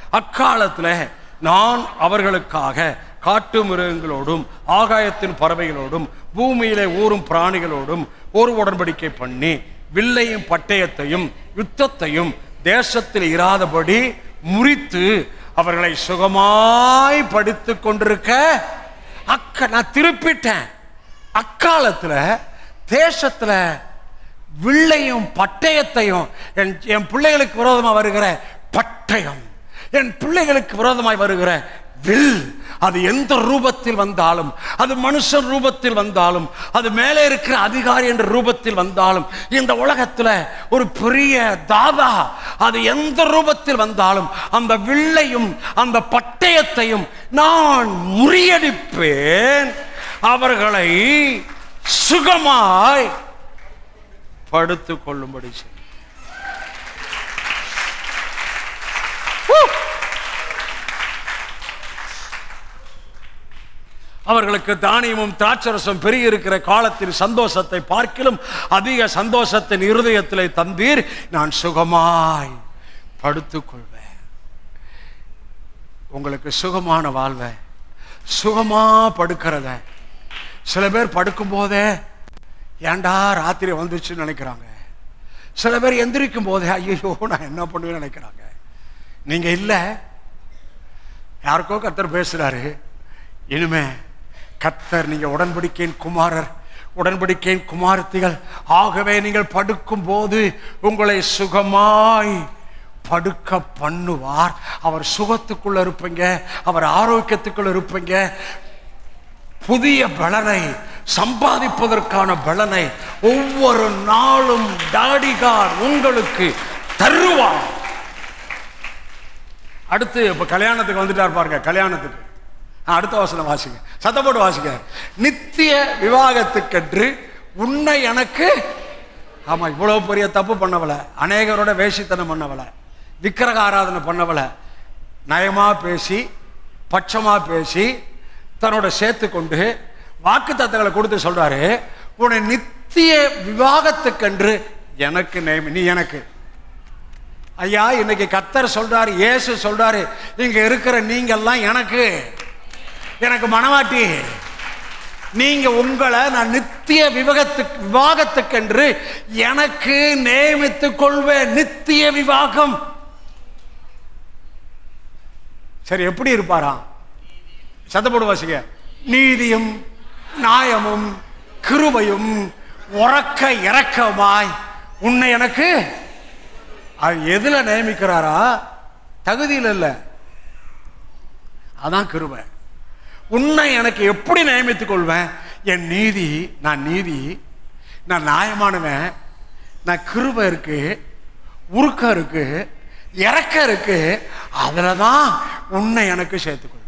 அக்காலத்தில் நான் அவர்களுக்காக காட்டு மிருகங்களோடும் ஆகாயத்தின் பறவைகளோடும் பூமியிலே ஊறும் பிராணிகளோடும் ஒரு உடன்படிக்கை பண்ணி வில்லையும் பட்டயத்தையும் யுத்தத்தையும் தேசத்தில் இராதபடி முறித்து அவர்களை சுகமாய் படித்துக் கொண்டிருக்க அக்க நான் திருப்பிட்டேன் அக்காலத்துல தேசத்துல வில்லையும் பட்டயத்தையும் என் என் பிள்ளைகளுக்கு விரோதமா வருகிற பட்டயம் என் பிள்ளைகளுக்கு விரோதமாய் வருகிற வில் அது எந்த ரூபத்தில் வந்தாலும் அது மனுஷன் ரூபத்தில் வந்தாலும் அது மேலே இருக்கிற அதிகாரி என்ற ரூபத்தில் வந்தாலும் இந்த உலகத்துல ஒரு பெரிய தாதா அது எந்த ரூபத்தில் வந்தாலும் அந்த வில்லையும் அந்த பட்டயத்தையும் நான் முறியடிப்பேன் அவர்களை சுகமாய் படுத்துக் கொள்ளும்படி செய் அவர்களுக்கு தானியமும் திராட்சரசம் பெருகி இருக்கிற காலத்தில் சந்தோஷத்தை பார்க்கிலும் அதிக சந்தோஷத்தின் இருதயத்திலே தந்தீர் நான் சுகமாய் படுத்துக் கொள்வேன் உங்களுக்கு சுகமான வாழ்வை சுகமா படுக்கிறத சில பேர் படுக்கும் போதே ஏன்டா ராத்திரி வந்துச்சுன்னு நினைக்கிறாங்க சில பேர் எந்திரிக்கும் போதே ஐயோ நான் என்ன பண்ணுவேன்னு நினைக்கிறாங்க நீங்க இல்லை யாருக்கோ கத்தர் பேசுறாரு இனிமே கத்தர் நீங்க உடன்படிக்கையின் குமாரர் உடன்படிக்கையின் குமாரத்திகள் ஆகவே நீங்கள் படுக்கும் போது உங்களை சுகமாய் படுக்க பண்ணுவார் அவர் சுகத்துக்குள்ள இருப்பீங்க அவர் ஆரோக்கியத்துக்குள்ள இருப்பீங்க புதிய பலனை சம்பாதிப்பதற்கான பலனை ஒவ்வொரு நாளும் டாடிகார் உங்களுக்கு தருவார் அடுத்து இப்ப கல்யாணத்துக்கு வந்துட்டார் பாருங்க கல்யாணத்துக்கு ஆ, அடுத்த வசனம் வாசிங்க சத்தம் போட்டு வாசிங்க நித்திய விவாகத்துக்கென்று உன்னை எனக்கு ஆமா இவ்வளவு பெரிய தப்பு பண்ணவல அநேகரோட வேஷித்தனம் பண்ணவல விக்கிரக ஆராதனை பண்ணவல நயமா பேசி பட்சமா பேசி தன்னோட சேர்த்து கொண்டு வாக்கு தத்தங்களை கொடுத்து சொல்றாரு உன்னை நித்திய விவாகத்துக்கென்று எனக்கு நேமி நீ எனக்கு ஐயா இன்னைக்கு கத்தர் சொல்றாரு இயேசு சொல்றாரு இங்க இருக்கிற நீங்க எல்லாம் எனக்கு எனக்கு மனவாட்டி நீங்க உங்களை நான் நித்திய விவாகத்துக்கு விவாகத்துக்கென்று எனக்கு நியமித்துக் கொள்வேன் நித்திய விவாகம் சரி எப்படி இருப்பாராம் சத்தப்போடு வாசிங்க நீதியும் நியாயமும் கிருபையும் உறக்க இறக்கமாய் உன்னை எனக்கு அது எதுல நியமிக்கிறாரா தகுதியில் இல்லை அதான் கிருபை உன்னை எனக்கு எப்படி நியமித்துக் கொள்வேன் என் நீதி நான் நீதி நான் நியாயமானவன் நான் கிருபை இருக்கு உருக்கம் இருக்கு இறக்கம் இருக்கு அதில் தான் உன்னை எனக்கு சேர்த்துக்கொள்வேன்